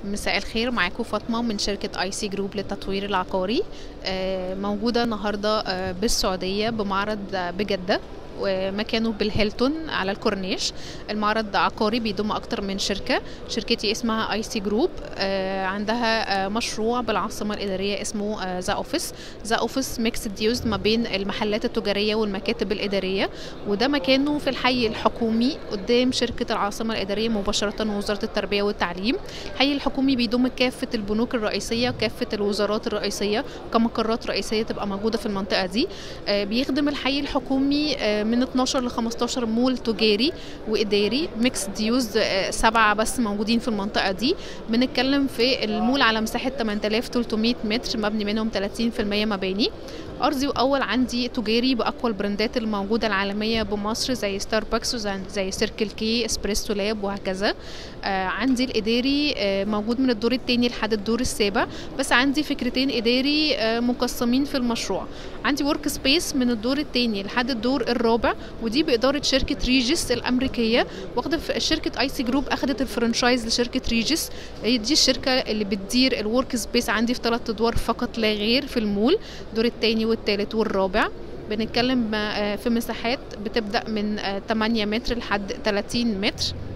مساء الخير معاكم فاطمة من شركة اي سي جروب للتطوير العقاري آه، موجودة النهاردة آه، بالسعودية بمعرض آه، بجدة ومكانه بالهيلتون على الكورنيش المعرض عقاري بيضم اكتر من شركه شركتي اسمها اي سي جروب عندها آه، مشروع بالعاصمه الاداريه اسمه ذا اوفيس ذا اوفيس ميكس يوزد ما بين المحلات التجاريه والمكاتب الاداريه وده مكانه في الحي الحكومي قدام شركه العاصمه الاداريه مباشره ووزاره التربيه والتعليم الحي الحكومي بيضم كافه البنوك الرئيسيه وكافه الوزارات الرئيسيه كمقرات رئيسيه تبقى موجوده في المنطقه دي آه، بيخدم الحي الحكومي آه، من 12 ل 15 مول تجاري واداري ميكس ديوز سبعه بس موجودين في المنطقه دي بنتكلم في المول على مساحه 8300 متر مبني منهم 30% مباني ارضي واول عندي تجاري باقوى البراندات الموجوده العالميه بمصر زي ستاربكس وزي سيركل كي اسبريسو لاب وهكذا آه عندي الاداري آه موجود من الدور الثاني لحد الدور السابع بس عندي فكرتين اداري آه مقسمين في المشروع عندي ورك سبيس من الدور الثاني لحد الدور الرابع ودي باداره شركه ريجس الامريكيه واخده في شركه اي سي جروب اخذت الفرنشايز لشركه ريجس هي دي الشركه اللي بتدير الورك سبيس عندي في ثلاث ادوار فقط لا غير في المول الدور الثاني والثالث والرابع بنتكلم في مساحات بتبدا من 8 متر لحد 30 متر